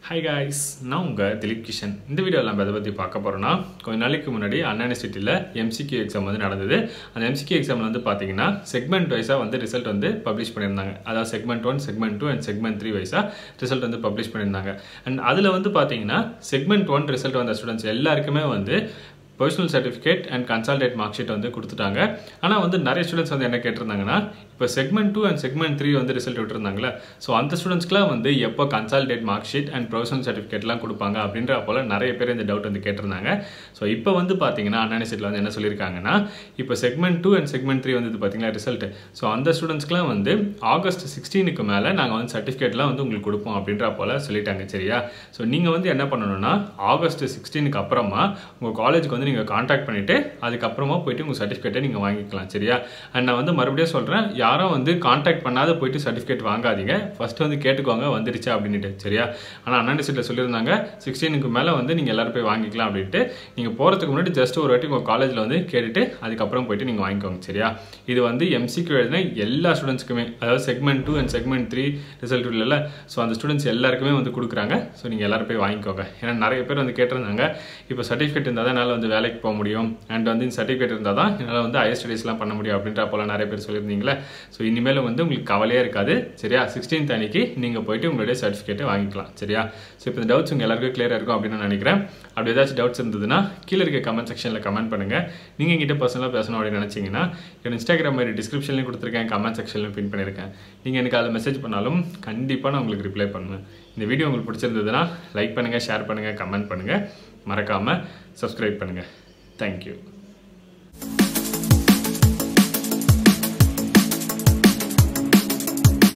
hi guys நான் உங்கள் திலீப் கிஷன் இந்த வீடியோவில் நம்ம எதை பற்றி பார்க்க போகிறோன்னா கொஞ்ச நாளைக்கு முன்னாடி அண்ணா யூனிவர்சிட்டியில் எம்சிக்யூ எக்ஸாம் வந்து நடந்தது அந்த எம்சிக்யூ எக்ஸாமில் வந்து பார்த்தீங்கன்னா செக்மெண்ட் வைஸாக வந்து ரிசல்ட் வந்து பப்ளிஷ் பண்ணியிருந்தாங்க அதாவது segment one segment two and segment three வைஸாக ரிசல்ட் வந்து பப்ளிஷ் பண்ணியிருந்தாங்க அண்ட் அதில் வந்து பார்த்தீங்கன்னா செக்மெண்ட் ஒன் ரிசல்ட் வந்த ஸ்டூடெண்ட்ஸ் எல்லாருக்குமே வந்து personal certificate and consolidated mark sheet வந்து கொடுத்துட்டாங்க ஆனால் வந்து நிறைய ஸ்டூடெண்ட்ஸ் வந்து என்ன கேட்டிருந்தாங்கன்னா இப்போ segment two and segment three வந்து ரிசல்ட் விட்டுருந்தாங்களே ஸோ அந்த ஸ்டூடெண்ட்ஸ்க்குலாம் வந்து எப்போ consolidated mark sheet and professional சர்டிஃபிகேட்லாம் கொடுப்பாங்க அப்படின்ற போல் நிறைய பேர் இந்த டவுட் வந்து கேட்டிருந்தாங்க ஸோ இப்போ வந்து பார்த்தீங்கன்னா அனானிசிட்டில் வந்து என்ன சொல்லியிருக்காங்கன்னா இப்போ segment two and segment three வந்து பார்த்தீங்கன்னா ரிசல்ட் ஸோ அந்த ஸ்டூடெண்ட்ஸ்க்குலாம் வந்து ஆகஸ்ட் சிக்ஸ்டீனுக்கு மேலே நாங்கள் வந்து சர்டிஃபிகேட்லாம் வந்து உங்களுக்கு கொடுப்போம் அப்படின்ற போல் சொல்லிட்டாங்க சரியா ஸோ நீங்கள் வந்து என்ன பண்ணணும்னா ஆகஸ்ட் சிக்ஸ்டீனுக்கு அப்புறமா உங்கள் காலேஜுக்கு வந்து நீங்கள் காண்டாக்ட் பண்ணிவிட்டு அதுக்கப்புறமா போயிட்டு உங்கள் சர்டிஃபிகேட்டை நீங்கள் வாங்கிக்கலாம் சரியா அண்ட் நான் வந்து மறுபடியும் சொல்கிறேன் யாரும் வந்து காண்டாக்ட் பண்ணாத போயிட்டு சர்டிஃபிகேட் வாங்காதீங்க ஃபஸ்ட்டு வந்து கேட்டுக்கோங்க வந்துருச்சா அப்படின்ட்டு சரியா ஆனால் அண்ணா சீட்டில் சொல்லியிருந்தாங்க சிக்ஸ்டீனுக்கு மேலே வந்து நீங்கள் எல்லாரும் போய் வாங்கிக்கலாம் அப்படின்ட்டு நீங்கள் போகிறதுக்கு முன்னாடி ஜஸ்ட் ஒரு வாட்டி உங்கள் காலேஜில் வந்து கேட்டுட்டு அதுக்கப்புறம் போயிட்டு நீங்கள் வாங்கிக்கோங்க சரியா இது வந்து எம்சிக்கு எழுதின எல்லா ஸ்டூடெண்ட்ஸ்க்குமே அதாவது segment two and segment three result இல்லைல்ல ஸோ அந்த ஸ்டூடெண்ட்ஸ் எல்லாருக்குமே வந்து கொடுக்குறாங்க ஸோ நீங்கள் எல்லாரும் போய் வாங்கிக்கோங்க ஏன்னா நிறைய பேர் வந்து கேட்டிருந்தாங்க இப்போ சர்டிஃபிகேட் இருந்தால் தான் என்னால் வந்து வேலைக்கு போக முடியும் அண்ட் வந்து இந்த சர்டிஃபிகேட் இருந்தால் தான் என்னால் வந்து ஹையர் ஸ்டடீஸ்லாம் பண்ண முடியும் அப்படின்ற போல நிறைய பேர் சொல்லியிருந்தீங்களே ஸோ இனிமேல் வந்து உங்களுக்கு கவலையே இருக்காது சரியா சிக்ஸ்டீன்த் அன்னைக்கு நீங்கள் போயிட்டு உங்களுடைய சர்டிஃபிகேட்டை வாங்கிக்கலாம் சரியா ஸோ இப்போ இந்த டவுட்ஸ் உங்கள் எல்லாருக்கும் கிளியராக இருக்கும் அப்படின்னு நான் நினைக்கிறேன் அப்படி ஏதாச்சும் டவுட்ஸ் இருந்ததுன்னா கீழே இருக்க கமெண்ட் செக்ஷனில் கமெண்ட் பண்ணுங்கள் நீங்கள் எங்கிட்ட பர்சனலாக பேசணும் அப்படின்னு நினச்சிங்கன்னா என் இன்ஸ்டாகிராம் மாதிரி டிஸ்கிரிப்ஷன்லையும் கொடுத்துருக்கேன் கமெண்ட் செக்ஷன்லையும் பின் பண்ணியிருக்கேன் நீங்கள் எனக்கு அதில் மெசேஜ் பண்ணாலும் கண்டிப்பாக நான் உங்களுக்கு ரிப்ளை பண்ணுவேன் இந்த வீடியோ உங்களுக்கு பிடிச்சிருந்ததுன்னா லைக் பண்ணுங்கள் ஷேர் பண்ணுங்கள் கமெண்ட் பண்ணுங்கள் மறக்காமல் சப்ஸ்கிரைப் பண்ணுங்கள் தேங்க்யூ